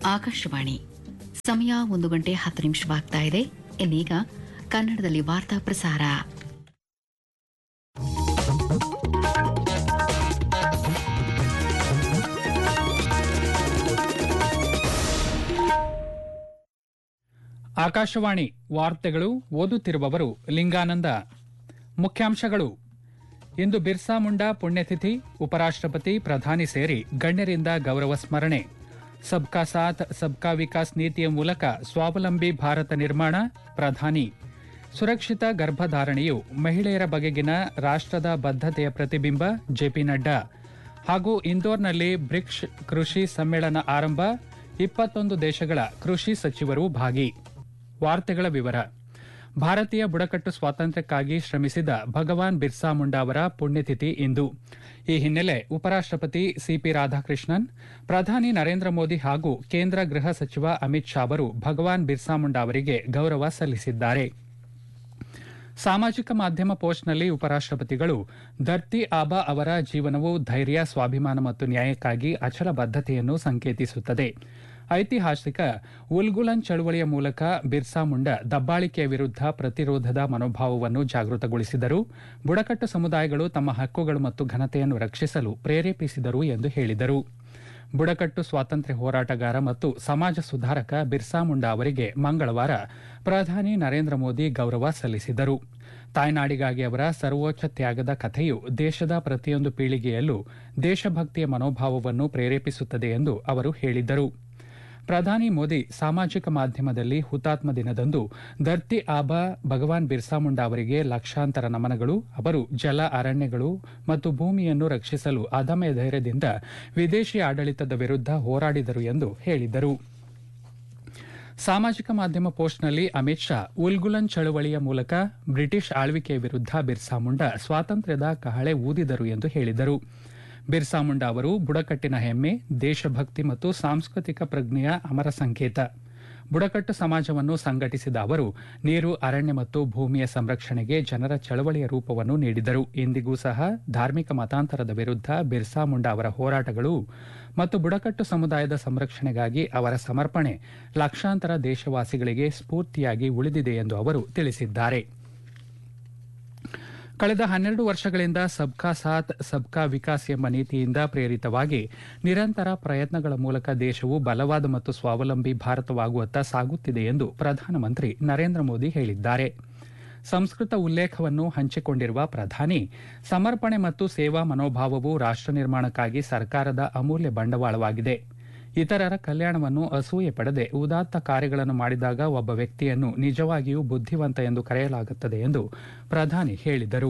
ಆಕಾಶವಾಣಿ ಸಮಯ ಒಂದು ಗಂಟೆ ಹತ್ತು ನಿಮಿಷವಾಗ್ತಾ ಇದೆ ಇನ್ನೀಗ ಕನ್ನಡದಲ್ಲಿ ವಾರ್ತಾ ಪ್ರಸಾರ ಆಕಾಶವಾಣಿ ವಾರ್ತೆಗಳು ಓದುತ್ತಿರುವವರು ಲಿಂಗಾನಂದ ಮುಖ್ಯಾಂಶಗಳು ಇಂದು ಬಿರ್ಸಾ ಮುಂಡಾ ಪುಣ್ಯತಿಥಿ ಉಪರಾಷ್ಟ್ರಪತಿ ಪ್ರಧಾನಿ ಸೇರಿ ಗಣ್ಯರಿಂದ ಗೌರವ ಸ್ಮರಣೆ ಸಬ್ಕಾ ಸಾಥ್ ಸಬ್ಕಾ ವಿಕಾಸ್ ನೀತಿಯ ಮೂಲಕ ಸ್ವಾವಲಂಬಿ ಭಾರತ ನಿರ್ಮಾಣ ಪ್ರಧಾನಿ ಸುರಕ್ಷಿತ ಗರ್ಭಧಾರಣೆಯು ಮಹಿಳೆಯರ ಬಗೆಗಿನ ರಾಷ್ಟ್ರದ ಬದ್ಧತೆಯ ಪ್ರತಿಬಿಂಬ ಜೆಪಿ ನಡ್ಡಾ ಹಾಗೂ ಇಂದೋರ್ನಲ್ಲಿ ಬ್ರಿಕ್ಸ್ ಕೃಷಿ ಸಮ್ಮೇಳನ ಆರಂಭ ಇಪ್ಪತ್ತೊಂದು ದೇಶಗಳ ಕೃಷಿ ಸಚಿವರು ಭಾಗಿ ವಾರ್ತೆಗಳ ವಿವರ ಭಾರತೀಯ ಬುಡಕಟ್ಟು ಸ್ವಾತಂತ್ರ್ಯಕ್ಕಾಗಿ ಶ್ರಮಿಸಿದ ಭಗವಾನ್ ಬಿರ್ಸಾ ಮುಂಡಾ ಅವರ ಪುಣ್ಯತಿಥಿ ಇಂದು ಈ ಹಿನ್ನೆಲೆ ಉಪರಾಷ್ಟ್ರಪತಿ ಸಿಪಿ ರಾಧಾಕೃಷ್ಣನ್ ಪ್ರಧಾನಿ ನರೇಂದ್ರ ಮೋದಿ ಹಾಗೂ ಕೇಂದ್ರ ಗೃಹ ಸಚಿವ ಅಮಿತ್ ಶಾ ಅವರು ಭಗವಾನ್ ಬಿರ್ಸಾ ಮುಂಡಾ ಅವರಿಗೆ ಗೌರವ ಸಲ್ಲಿಸಿದ್ದಾರೆ ಸಾಮಾಜಿಕ ಮಾಧ್ಯಮ ಪೋಸ್ಟ್ನಲ್ಲಿ ಉಪರಾಷ್ಟ್ರಪತಿಗಳು ಧರ್ತಿ ಆಬಾ ಅವರ ಜೀವನವು ಧೈರ್ಯ ಸ್ವಾಭಿಮಾನ ಮತ್ತು ನ್ಯಾಯಕ್ಕಾಗಿ ಅಚಲ ಬದ್ಧತೆಯನ್ನು ಸಂಕೇತಿಸುತ್ತದೆ ಐತಿಹಾಸಿಕ ಉಲ್ಗುಲನ್ ಚಳುವಳಿಯ ಮೂಲಕ ಬಿರ್ಸಾ ಮುಂಡಾ ದಬ್ಬಾಳಿಕೆಯ ವಿರುದ್ಧ ಪ್ರತಿರೋಧದ ಮನೋಭಾವವನ್ನು ಜಾಗೃತಗೊಳಿಸಿದರು ಬುಡಕಟ್ಟು ಸಮುದಾಯಗಳು ತಮ್ಮ ಹಕ್ಕುಗಳು ಮತ್ತು ಘನತೆಯನ್ನು ರಕ್ಷಿಸಲು ಪ್ರೇರೇಪಿಸಿದರು ಎಂದು ಹೇಳಿದರು ಬುಡಕಟ್ಟು ಸ್ವಾತಂತ್ರ್ಯ ಹೋರಾಟಗಾರ ಮತ್ತು ಸಮಾಜ ಸುಧಾರಕ ಬಿರ್ಸಾ ಮುಂಡಾ ಅವರಿಗೆ ಮಂಗಳವಾರ ಪ್ರಧಾನಿ ನರೇಂದ್ರ ಮೋದಿ ಗೌರವ ಸಲ್ಲಿಸಿದರು ತಾಯ್ನಾಡಿಗಾಗಿ ಅವರ ಸರ್ವೋಚ್ಚ ತ್ಯಾಗದ ಕಥೆಯು ದೇಶದ ಪ್ರತಿಯೊಂದು ಪೀಳಿಗೆಯಲ್ಲೂ ದೇಶಭಕ್ತಿಯ ಮನೋಭಾವವನ್ನು ಪ್ರೇರೇಪಿಸುತ್ತದೆ ಎಂದು ಅವರು ಹೇಳಿದರು ಪ್ರಧಾನಿ ಮೋದಿ ಸಾಮಾಜಿಕ ಮಾಧ್ಯಮದಲ್ಲಿ ಹುತಾತ್ಮ ದಿನದಂದು ಧರ್ತಿ ಆಬಾ ಭಗವಾನ್ ಬಿರ್ಸಾ ಮುಂಡಾ ಅವರಿಗೆ ಲಕ್ಷಾಂತರ ನಮನಗಳು ಅವರು ಜಲ ಅರಣ್ಯಗಳು ಮತ್ತು ಭೂಮಿಯನ್ನು ರಕ್ಷಿಸಲು ಅದಮ್ಯ ಧೈರ್ಯದಿಂದ ವಿದೇಶಿ ಆಡಳಿತದ ವಿರುದ್ಧ ಹೋರಾಡಿದರು ಎಂದು ಹೇಳಿದರು ಸಾಮಾಜಿಕ ಮಾಧ್ಯಮ ಪೋಸ್ಟ್ನಲ್ಲಿ ಅಮಿತ್ ಶಾ ಉಲ್ಗುಲನ್ ಚಳವಳಿಯ ಮೂಲಕ ಬ್ರಿಟಿಷ್ ಆಳ್ವಿಕೆಯ ವಿರುದ್ಧ ಬಿರ್ಸಾ ಮುಂಡಾ ಸ್ವಾತಂತ್ರ್ಯದ ಕಹಳೆ ಊದಿದರು ಎಂದು ಹೇಳಿದರು ಬಿರ್ಸಾ ಮುಂಡಾ ಅವರು ಬುಡಕಟ್ಟಿನ ಹೆಮ್ಮೆ ದೇಶಭಕ್ತಿ ಮತ್ತು ಸಾಂಸ್ಕೃತಿಕ ಪ್ರಜ್ಞೆಯ ಅಮರ ಸಂಕೇತ ಬುಡಕಟ್ಟು ಸಮಾಜವನ್ನು ಸಂಘಟಿಸಿದ ಅವರು ನೀರು ಅರಣ್ಯ ಮತ್ತು ಭೂಮಿಯ ಸಂರಕ್ಷಣೆಗೆ ಜನರ ಚಳವಳಿಯ ರೂಪವನ್ನು ನೀಡಿದರು ಇಂದಿಗೂ ಸಹ ಧಾರ್ಮಿಕ ಮತಾಂತರದ ವಿರುದ್ಧ ಬಿರ್ಸಾ ಮುಂಡಾ ಅವರ ಹೋರಾಟಗಳು ಮತ್ತು ಬುಡಕಟ್ಟು ಸಮುದಾಯದ ಸಂರಕ್ಷಣೆಗಾಗಿ ಅವರ ಸಮರ್ಪಣೆ ಲಕ್ಷಾಂತರ ದೇಶವಾಸಿಗಳಿಗೆ ಸ್ಫೂರ್ತಿಯಾಗಿ ಉಳಿದಿದೆ ಎಂದು ಅವರು ತಿಳಿಸಿದ್ದಾರೆ ಕಳೆದ ಹನ್ನೆರಡು ವರ್ಷಗಳಿಂದ ಸಬ್ಕಾ ಸಾಥ್ ಸಬ್ಕಾ ವಿಕಾಸ್ ಎಂಬ ನೀತಿಯಿಂದ ಪ್ರೇರಿತವಾಗಿ ನಿರಂತರ ಪ್ರಯತ್ನಗಳ ಮೂಲಕ ದೇಶವು ಬಲವಾದ ಮತ್ತು ಸ್ವಾವಲಂಬಿ ಭಾರತವಾಗುವತ್ತ ಸಾಗುತ್ತಿದೆ ಎಂದು ಪ್ರಧಾನಮಂತ್ರಿ ನರೇಂದ್ರ ಮೋದಿ ಹೇಳಿದ್ದಾರೆ ಸಂಸ್ಕೃತ ಉಲ್ಲೇಖವನ್ನು ಹಂಚಿಕೊಂಡಿರುವ ಪ್ರಧಾನಿ ಸಮರ್ಪಣೆ ಮತ್ತು ಸೇವಾ ಮನೋಭಾವವು ರಾಷ್ಟ್ರ ನಿರ್ಮಾಣಕ್ಕಾಗಿ ಸರ್ಕಾರದ ಅಮೂಲ್ಯ ಬಂಡವಾಳವಾಗಿದೆ ಇತರರ ಕಲ್ಯಾಣವನ್ನು ಅಸೂಯೆ ಪಡೆದೆ ಉದಾತ್ತ ಕಾರ್ಯಗಳನ್ನು ಮಾಡಿದಾಗ ಒಬ್ಬ ವ್ಯಕ್ತಿಯನ್ನು ನಿಜವಾಗಿಯೂ ಬುದ್ಧಿವಂತ ಎಂದು ಕರೆಯಲಾಗುತ್ತದೆ ಎಂದು ಪ್ರಧಾನಿ ಹೇಳಿದರು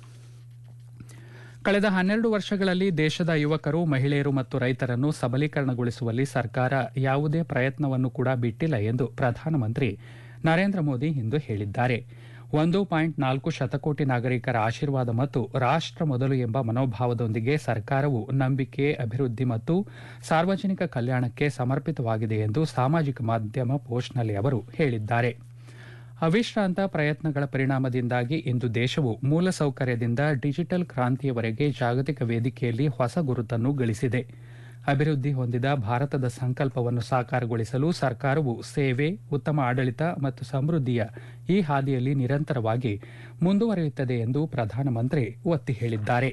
ಕಳೆದ ಹನ್ನೆರಡು ವರ್ಷಗಳಲ್ಲಿ ದೇಶದ ಯುವಕರು ಮಹಿಳೆಯರು ಮತ್ತು ರೈತರನ್ನು ಸಬಲೀಕರಣಗೊಳಿಸುವಲ್ಲಿ ಸರ್ಕಾರ ಯಾವುದೇ ಪ್ರಯತ್ನವನ್ನು ಕೂಡ ಬಿಟ್ಟಿಲ್ಲ ಎಂದು ಪ್ರಧಾನಮಂತ್ರಿ ನರೇಂದ್ರ ಮೋದಿ ಇಂದು ಹೇಳಿದ್ದಾರೆ ಒಂದು ಪಾಯಿಂಟ್ ನಾಲ್ಕು ಶತಕೋಟಿ ನಾಗರಿಕರ ಆಶೀರ್ವಾದ ಮತ್ತು ರಾಷ್ಟ್ರ ಮೊದಲು ಎಂಬ ಮನೋಭಾವದೊಂದಿಗೆ ಸರ್ಕಾರವು ನಂಬಿಕೆ ಅಭಿವೃದ್ಧಿ ಮತ್ತು ಸಾರ್ವಜನಿಕ ಕಲ್ಯಾಣಕ್ಕೆ ಸಮರ್ಪಿತವಾಗಿದೆ ಎಂದು ಸಾಮಾಜಿಕ ಮಾಧ್ಯಮ ಪೋಸ್ಟ್ನಲ್ಲಿ ಅವರು ಹೇಳಿದ್ದಾರೆ ಅವಿಶ್ರಾಂತ ಪ್ರಯತ್ನಗಳ ಪರಿಣಾಮದಿಂದಾಗಿ ಇಂದು ದೇಶವು ಮೂಲಸೌಕರ್ಯದಿಂದ ಡಿಜಿಟಲ್ ಕ್ರಾಂತಿಯವರೆಗೆ ಜಾಗತಿಕ ವೇದಿಕೆಯಲ್ಲಿ ಹೊಸ ಗುರುತನ್ನು ಗಳಿಸಿದೆ ಅಭಿವೃದ್ಧಿ ಹೊಂದಿದ ಭಾರತದ ಸಂಕಲ್ಪವನ್ನು ಸಾಕಾರಗೊಳಿಸಲು ಸರ್ಕಾರವು ಸೇವೆ ಉತ್ತಮ ಆಡಳಿತ ಮತ್ತು ಸಮೃದ್ಧಿಯ ಈ ಹಾದಿಯಲ್ಲಿ ನಿರಂತರವಾಗಿ ಮುಂದುವರಿಯುತ್ತದೆ ಎಂದು ಪ್ರಧಾನಮಂತ್ರಿ ಒತ್ತಿ ಹೇಳಿದ್ದಾರೆ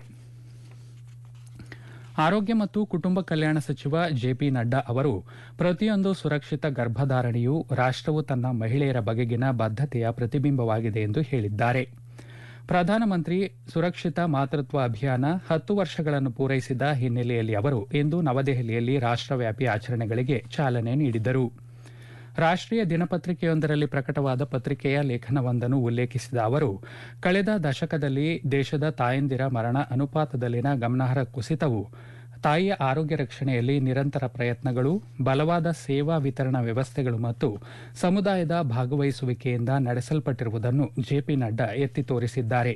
ಆರೋಗ್ಯ ಮತ್ತು ಕುಟುಂಬ ಕಲ್ಯಾಣ ಸಚಿವ ಜೆಪಿ ನಡ್ಡಾ ಅವರು ಪ್ರತಿಯೊಂದು ಸುರಕ್ಷಿತ ಗರ್ಭಧಾರಣೆಯು ರಾಷ್ಟ್ರವು ತನ್ನ ಮಹಿಳೆಯರ ಬಗೆಗಿನ ಬದ್ಧತೆಯ ಪ್ರತಿಬಿಂಬವಾಗಿದೆ ಎಂದು ಹೇಳಿದ್ದಾರೆ ಪ್ರಧಾನಮಂತ್ರಿ ಸುರಕ್ಷಿತ ಮಾತೃತ್ವ ಅಭಿಯಾನ ಹತ್ತು ವರ್ಷಗಳನ್ನು ಪೂರೈಸಿದ ಹಿನ್ನೆಲೆಯಲ್ಲಿ ಅವರು ಇಂದು ನವದೆಹಲಿಯಲ್ಲಿ ರಾಷ್ಟ್ರವ್ಯಾಪಿ ಆಚರಣೆಗಳಿಗೆ ಚಾಲನೆ ನೀಡಿದರು ರಾಷ್ಟ್ರೀಯ ದಿನಪತ್ರಿಕೆಯೊಂದರಲ್ಲಿ ಪ್ರಕಟವಾದ ಪತ್ರಿಕೆಯ ಲೇಖನವೊಂದನ್ನು ಉಲ್ಲೇಖಿಸಿದ ಅವರು ಕಳೆದ ದಶಕದಲ್ಲಿ ದೇಶದ ತಾಯಂದಿರ ಮರಣ ಅನುಪಾತದಲ್ಲಿನ ಗಮನಾರ್ಹ ಕುಸಿತವು ತಾಯಿಯ ಆರೋಗ್ಯ ರಕ್ಷಣೆಯಲ್ಲಿ ನಿರಂತರ ಪ್ರಯತ್ನಗಳು ಬಲವಾದ ಸೇವಾ ವಿತರಣಾ ವ್ಯವಸ್ಥೆಗಳು ಮತ್ತು ಸಮುದಾಯದ ಭಾಗವಹಿಸುವಿಕೆಯಿಂದ ನಡೆಸಲ್ಪಟ್ಟಿರುವುದನ್ನು ಜೆಪಿ ನಡ್ಡಾ ಎತ್ತಿ ತೋರಿಸಿದ್ದಾರೆ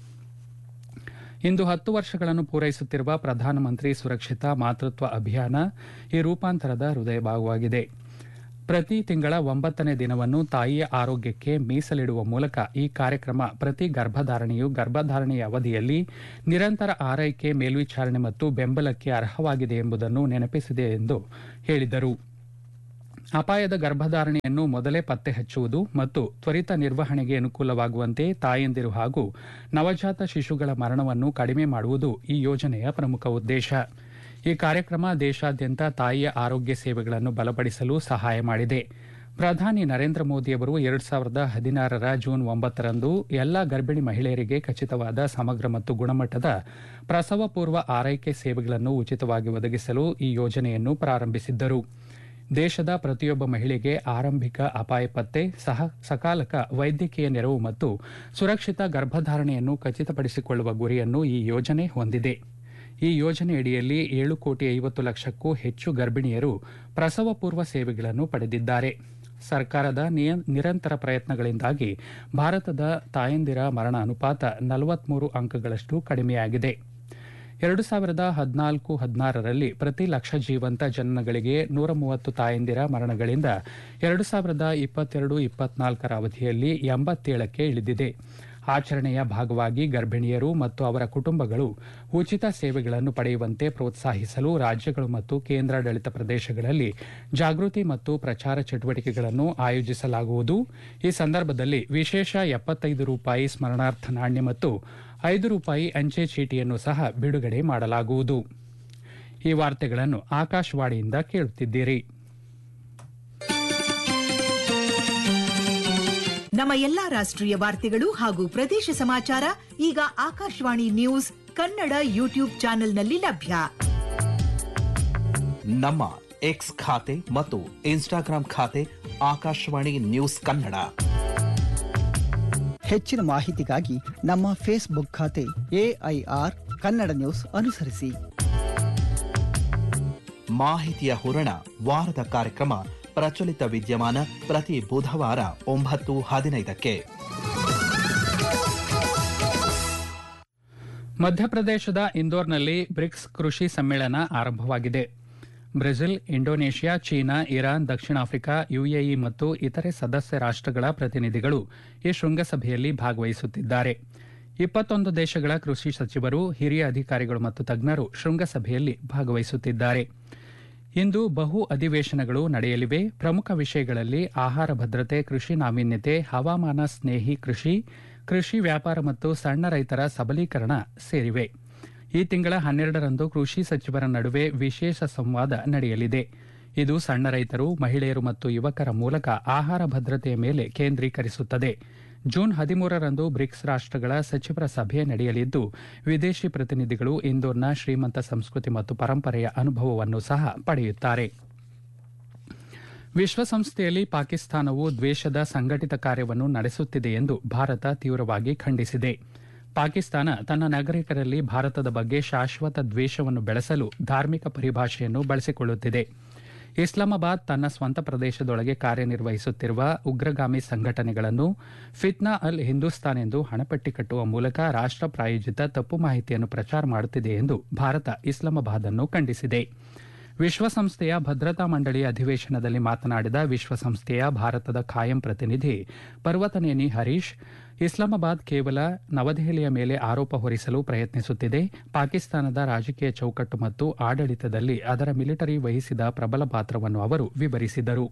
ಇಂದು ಹತ್ತು ವರ್ಷಗಳನ್ನು ಪೂರೈಸುತ್ತಿರುವ ಪ್ರಧಾನಮಂತ್ರಿ ಸುರಕ್ಷಿತ ಮಾತೃತ್ವ ಅಭಿಯಾನ ಈ ರೂಪಾಂತರದ ಹೃದಯ ಭಾಗವಾಗಿದೆ ಪ್ರತಿ ತಿಂಗಳ ಒಂಬತ್ತನೇ ದಿನವನ್ನು ತಾಯಿಯ ಆರೋಗ್ಯಕ್ಕೆ ಮೀಸಲಿಡುವ ಮೂಲಕ ಈ ಕಾರ್ಯಕ್ರಮ ಪ್ರತಿ ಗರ್ಭಧಾರಣೆಯು ಗರ್ಭಧಾರಣೆಯ ಅವಧಿಯಲ್ಲಿ ನಿರಂತರ ಆರೈಕೆ ಮೇಲ್ವಿಚಾರಣೆ ಮತ್ತು ಬೆಂಬಲಕ್ಕೆ ಅರ್ಹವಾಗಿದೆ ಎಂಬುದನ್ನು ನೆನಪಿಸಿದೆ ಎಂದು ಹೇಳಿದರು ಅಪಾಯದ ಗರ್ಭಧಾರಣೆಯನ್ನು ಮೊದಲೇ ಪತ್ತೆ ಹಚ್ಚುವುದು ಮತ್ತು ತ್ವರಿತ ನಿರ್ವಹಣೆಗೆ ಅನುಕೂಲವಾಗುವಂತೆ ತಾಯಂದಿರು ಹಾಗೂ ನವಜಾತ ಶಿಶುಗಳ ಮರಣವನ್ನು ಕಡಿಮೆ ಮಾಡುವುದು ಈ ಯೋಜನೆಯ ಪ್ರಮುಖ ಉದ್ದೇಶ ಈ ಕಾರ್ಯಕ್ರಮ ದೇಶಾದ್ಯಂತ ತಾಯಿಯ ಆರೋಗ್ಯ ಸೇವೆಗಳನ್ನು ಬಲಪಡಿಸಲು ಸಹಾಯ ಮಾಡಿದೆ ಪ್ರಧಾನಿ ನರೇಂದ್ರ ಮೋದಿಯವರು ಎರಡು ಸಾವಿರದ ಹದಿನಾರರ ಜೂನ್ ಒಂಬತ್ತರಂದು ಎಲ್ಲಾ ಗರ್ಭಿಣಿ ಮಹಿಳೆಯರಿಗೆ ಖಚಿತವಾದ ಸಮಗ್ರ ಮತ್ತು ಗುಣಮಟ್ಟದ ಪ್ರಸವ ಪೂರ್ವ ಆರೈಕೆ ಸೇವೆಗಳನ್ನು ಉಚಿತವಾಗಿ ಒದಗಿಸಲು ಈ ಯೋಜನೆಯನ್ನು ಪ್ರಾರಂಭಿಸಿದ್ದರು ದೇಶದ ಪ್ರತಿಯೊಬ್ಬ ಮಹಿಳೆಗೆ ಆರಂಭಿಕ ಅಪಾಯ ಪತ್ತೆ ಸಹ ಸಕಾಲಕ ವೈದ್ಯಕೀಯ ನೆರವು ಮತ್ತು ಸುರಕ್ಷಿತ ಗರ್ಭಧಾರಣೆಯನ್ನು ಖಚಿತಪಡಿಸಿಕೊಳ್ಳುವ ಗುರಿಯನ್ನು ಈ ಯೋಜನೆ ಹೊಂದಿದೆ ಈ ಯೋಜನೆಯಡಿಯಲ್ಲಿ ಏಳು ಕೋಟಿ ಐವತ್ತು ಲಕ್ಷಕ್ಕೂ ಹೆಚ್ಚು ಗರ್ಭಿಣಿಯರು ಪ್ರಸವ ಪೂರ್ವ ಸೇವೆಗಳನ್ನು ಪಡೆದಿದ್ದಾರೆ ಸರ್ಕಾರದ ನಿಯ- ನಿರಂತರ ಪ್ರಯತ್ನಗಳಿಂದಾಗಿ ಭಾರತದ ತಾಯಂದಿರ ಮರಣ ಅನುಪಾತ ನಲವತ್ಮೂರು ಅಂಕಗಳಷ್ಟು ಕಡಿಮೆಯಾಗಿದೆ ಎರಡು ಸಾವಿರದ ಹದಿನಾಲ್ಕು ಹದಿನಾರರಲ್ಲಿ ಪ್ರತಿ ಲಕ್ಷ ಜೀವಂತ ಜನನಗಳಿಗೆ ನೂರ ಮೂವತ್ತು ತಾಯಂದಿರ ಮರಣಗಳಿಂದ ಎರಡು ಸಾವಿರದ ಇಪ್ಪತ್ತೆರಡು ಇಪ್ಪತ್ನಾಲ್ಕರ ಅವಧಿಯಲ್ಲಿ ಎಂಬತ್ತೇಳಕ್ಕೆ ಇಳಿದಿದೆ ಆಚರಣೆಯ ಭಾಗವಾಗಿ ಗರ್ಭಿಣಿಯರು ಮತ್ತು ಅವರ ಕುಟುಂಬಗಳು ಉಚಿತ ಸೇವೆಗಳನ್ನು ಪಡೆಯುವಂತೆ ಪ್ರೋತ್ಸಾಹಿಸಲು ರಾಜ್ಯಗಳು ಮತ್ತು ಕೇಂದ್ರಾಡಳಿತ ಪ್ರದೇಶಗಳಲ್ಲಿ ಜಾಗೃತಿ ಮತ್ತು ಪ್ರಚಾರ ಚಟುವಟಿಕೆಗಳನ್ನು ಆಯೋಜಿಸಲಾಗುವುದು ಈ ಸಂದರ್ಭದಲ್ಲಿ ವಿಶೇಷ ಎಪ್ಪತ್ತೈದು ರೂಪಾಯಿ ಸ್ಮರಣಾರ್ಥ ನಾಣ್ಯ ಮತ್ತು ಐದು ರೂಪಾಯಿ ಅಂಚೆ ಚೀಟಿಯನ್ನು ಸಹ ಬಿಡುಗಡೆ ಮಾಡಲಾಗುವುದು ಈ ವಾರ್ತೆಗಳನ್ನು ಆಕಾಶವಾಣಿಯಿಂದ ಕೇಳುತ್ತಿದ್ದೀರಿ ನಮ್ಮ ಎಲ್ಲಾ ರಾಷ್ಟ್ರೀಯ ವಾರ್ತೆಗಳು ಹಾಗೂ ಪ್ರದೇಶ ಸಮಾಚಾರ ಈಗ ಆಕಾಶವಾಣಿ ನ್ಯೂಸ್ ಕನ್ನಡ ಯೂಟ್ಯೂಬ್ ಚಾನೆಲ್ನಲ್ಲಿ ಲಭ್ಯ ನಮ್ಮ ಎಕ್ಸ್ ಖಾತೆ ಮತ್ತು ಇನ್ಸ್ಟಾಗ್ರಾಂ ಖಾತೆ ಆಕಾಶವಾಣಿ ನ್ಯೂಸ್ ಕನ್ನಡ ಹೆಚ್ಚಿನ ಮಾಹಿತಿಗಾಗಿ ನಮ್ಮ ಫೇಸ್ಬುಕ್ ಖಾತೆ ಎಐಆರ್ ಕನ್ನಡ ನ್ಯೂಸ್ ಅನುಸರಿಸಿ ಮಾಹಿತಿಯ ಹೂರಣ ವಾರದ ಕಾರ್ಯಕ್ರಮ ಪ್ರಚಲಿತ ವಿದ್ಯಮಾನ ಪ್ರತಿ ಬುಧವಾರ ಒಂಬತ್ತು ಹದಿನೈದಕ್ಕೆ ಮಧ್ಯಪ್ರದೇಶದ ಇಂದೋರ್ನಲ್ಲಿ ಬ್ರಿಕ್ಸ್ ಕೃಷಿ ಸಮ್ಮೇಳನ ಆರಂಭವಾಗಿದೆ ಬ್ರೆಜಿಲ್ ಇಂಡೋನೇಷ್ಯಾ ಚೀನಾ ಇರಾನ್ ದಕ್ಷಿಣ ಆಫ್ರಿಕಾ ಯುಎಇ ಮತ್ತು ಇತರೆ ಸದಸ್ಯ ರಾಷ್ಟ್ರಗಳ ಪ್ರತಿನಿಧಿಗಳು ಈ ಶೃಂಗಸಭೆಯಲ್ಲಿ ಭಾಗವಹಿಸುತ್ತಿದ್ದಾರೆ ಇಪ್ಪತ್ತೊಂದು ದೇಶಗಳ ಕೃಷಿ ಸಚಿವರು ಹಿರಿಯ ಅಧಿಕಾರಿಗಳು ಮತ್ತು ತಜ್ಞರು ಶೃಂಗಸಭೆಯಲ್ಲಿ ಭಾಗವಹಿಸುತ್ತಿದ್ದಾರೆ ಇಂದು ಬಹು ಅಧಿವೇಶನಗಳು ನಡೆಯಲಿವೆ ಪ್ರಮುಖ ವಿಷಯಗಳಲ್ಲಿ ಆಹಾರ ಭದ್ರತೆ ಕೃಷಿ ನಾವೀನ್ಯತೆ ಹವಾಮಾನ ಸ್ನೇಹಿ ಕೃಷಿ ಕೃಷಿ ವ್ಯಾಪಾರ ಮತ್ತು ಸಣ್ಣ ರೈತರ ಸಬಲೀಕರಣ ಸೇರಿವೆ ಈ ತಿಂಗಳ ಹನ್ನೆರಡರಂದು ಕೃಷಿ ಸಚಿವರ ನಡುವೆ ವಿಶೇಷ ಸಂವಾದ ನಡೆಯಲಿದೆ ಇದು ಸಣ್ಣ ರೈತರು ಮಹಿಳೆಯರು ಮತ್ತು ಯುವಕರ ಮೂಲಕ ಆಹಾರ ಭದ್ರತೆಯ ಮೇಲೆ ಕೇಂದ್ರೀಕರಿಸುತ್ತದೆ ಜೂನ್ ಹದಿಮೂರರಂದು ಬ್ರಿಕ್ಸ್ ರಾಷ್ಟ್ರಗಳ ಸಚಿವರ ಸಭೆ ನಡೆಯಲಿದ್ದು ವಿದೇಶಿ ಪ್ರತಿನಿಧಿಗಳು ಇಂದೋರ್ನ ಶ್ರೀಮಂತ ಸಂಸ್ಕೃತಿ ಮತ್ತು ಪರಂಪರೆಯ ಅನುಭವವನ್ನು ಸಹ ಪಡೆಯುತ್ತಾರೆ ವಿಶ್ವಸಂಸ್ಥೆಯಲ್ಲಿ ಪಾಕಿಸ್ತಾನವು ದ್ವೇಷದ ಸಂಘಟಿತ ಕಾರ್ಯವನ್ನು ನಡೆಸುತ್ತಿದೆ ಎಂದು ಭಾರತ ತೀವ್ರವಾಗಿ ಖಂಡಿಸಿದೆ ಪಾಕಿಸ್ತಾನ ತನ್ನ ನಾಗರಿಕರಲ್ಲಿ ಭಾರತದ ಬಗ್ಗೆ ಶಾಶ್ವತ ದ್ವೇಷವನ್ನು ಬೆಳೆಸಲು ಧಾರ್ಮಿಕ ಪರಿಭಾಷೆಯನ್ನು ಬಳಸಿಕೊಳ್ಳುತ್ತಿದೆ ಇಸ್ಲಾಮಾಬಾದ್ ತನ್ನ ಸ್ವಂತ ಪ್ರದೇಶದೊಳಗೆ ಕಾರ್ಯನಿರ್ವಹಿಸುತ್ತಿರುವ ಉಗ್ರಗಾಮಿ ಸಂಘಟನೆಗಳನ್ನು ಫಿತ್ನಾ ಅಲ್ ಹಿಂದೂಸ್ತಾನ್ ಎಂದು ಹಣಪಟ್ಟಿ ಕಟ್ಟುವ ಮೂಲಕ ರಾಷ್ಟ್ರ ಪ್ರಾಯೋಜಿತ ತಪ್ಪು ಮಾಹಿತಿಯನ್ನು ಪ್ರಚಾರ ಮಾಡುತ್ತಿದೆ ಎಂದು ಭಾರತ ಇಸ್ಲಾಮಾಬಾದ್ ಅನ್ನು ಖಂಡಿಸಿದೆ ವಿಶ್ವಸಂಸ್ಥೆಯ ಭದ್ರತಾ ಮಂಡಳಿಯ ಅಧಿವೇಶನದಲ್ಲಿ ಮಾತನಾಡಿದ ವಿಶ್ವಸಂಸ್ಥೆಯ ಭಾರತದ ಖಾಯಂ ಪ್ರತಿನಿಧಿ ಪರ್ವತನೇನಿ ಹರೀಶ್ ಇಸ್ಲಾಮಾಬಾದ್ ಕೇವಲ ನವದೆಹಲಿಯ ಮೇಲೆ ಆರೋಪ ಹೊರಿಸಲು ಪ್ರಯತ್ನಿಸುತ್ತಿದೆ ಪಾಕಿಸ್ತಾನದ ರಾಜಕೀಯ ಚೌಕಟ್ಟು ಮತ್ತು ಆಡಳಿತದಲ್ಲಿ ಅದರ ಮಿಲಿಟರಿ ವಹಿಸಿದ ಪ್ರಬಲ ಪಾತ್ರವನ್ನು ಅವರು ವಿವರಿಸಿದರು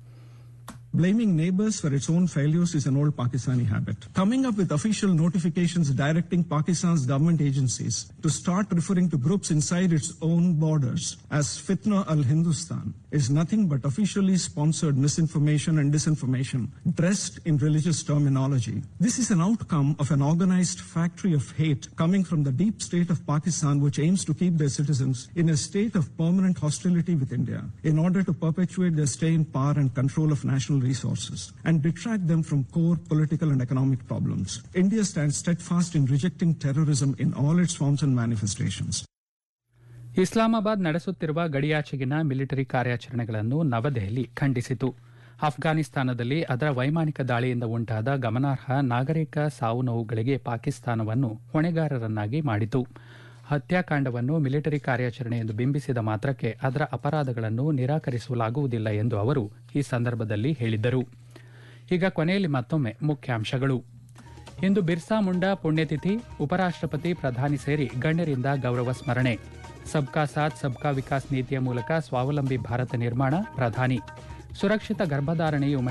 Blaming neighbors for its own failures is an old Pakistani habit. Coming up with official notifications directing Pakistan's government agencies to start referring to groups inside its own borders as Fitna al Hindustan is nothing but officially sponsored misinformation and disinformation dressed in religious terminology. This is an outcome of an organized factory of hate coming from the deep state of Pakistan, which aims to keep their citizens in a state of permanent hostility with India in order to perpetuate their stay in power and control of national resources and detract them from core political and economic problems. India stands steadfast in rejecting terrorism in all its forms and manifestations. Islamabad ನಡೆಸುತ್ತಿರುವ ಗಡಿಯಾಚೆಗಿನ military ಕಾರ್ಯಾಚರಣೆಗಳನ್ನು ನವದೆಹಲಿ ಖಂಡಿಸಿತು ಅಫ್ಘಾನಿಸ್ತಾನದಲ್ಲಿ ಅದರ ವೈಮಾನಿಕ ದಾಳಿಯಿಂದ ಉಂಟಾದ ಗಮನಾರ್ಹ ನಾಗರಿಕ ಸಾವು ನೋವುಗಳಿಗೆ ಪಾಕಿಸ್ತಾನವನ್ನು ಹೊಣೆಗಾರರನ್ನಾಗಿ ಮಾಡಿತು ಹತ್ಯಾಕಾಂಡವನ್ನು ಮಿಲಿಟರಿ ಕಾರ್ಯಾಚರಣೆ ಎಂದು ಬಿಂಬಿಸಿದ ಮಾತ್ರಕ್ಕೆ ಅದರ ಅಪರಾಧಗಳನ್ನು ನಿರಾಕರಿಸಲಾಗುವುದಿಲ್ಲ ಎಂದು ಅವರು ಈ ಸಂದರ್ಭದಲ್ಲಿ ಹೇಳಿದ್ದರು ಈಗ ಕೊನೆಯಲ್ಲಿ ಮತ್ತೊಮ್ಮೆ ಮುಖ್ಯಾಂಶಗಳು ಇಂದು ಬಿರ್ಸಾ ಮುಂಡಾ ಪುಣ್ಯತಿಥಿ ಉಪರಾಷ್ಟ್ರಪತಿ ಪ್ರಧಾನಿ ಸೇರಿ ಗಣ್ಯರಿಂದ ಗೌರವ ಸ್ಮರಣೆ ಸಬ್ಕಾ ಸಾಥ್ ಸಬ್ಕಾ ವಿಕಾಸ್ ನೀತಿಯ ಮೂಲಕ ಸ್ವಾವಲಂಬಿ ಭಾರತ ನಿರ್ಮಾಣ ಪ್ರಧಾನಿ ಸುರಕ್ಷಿತ ಗರ್ಭಧಾರಣೆಯು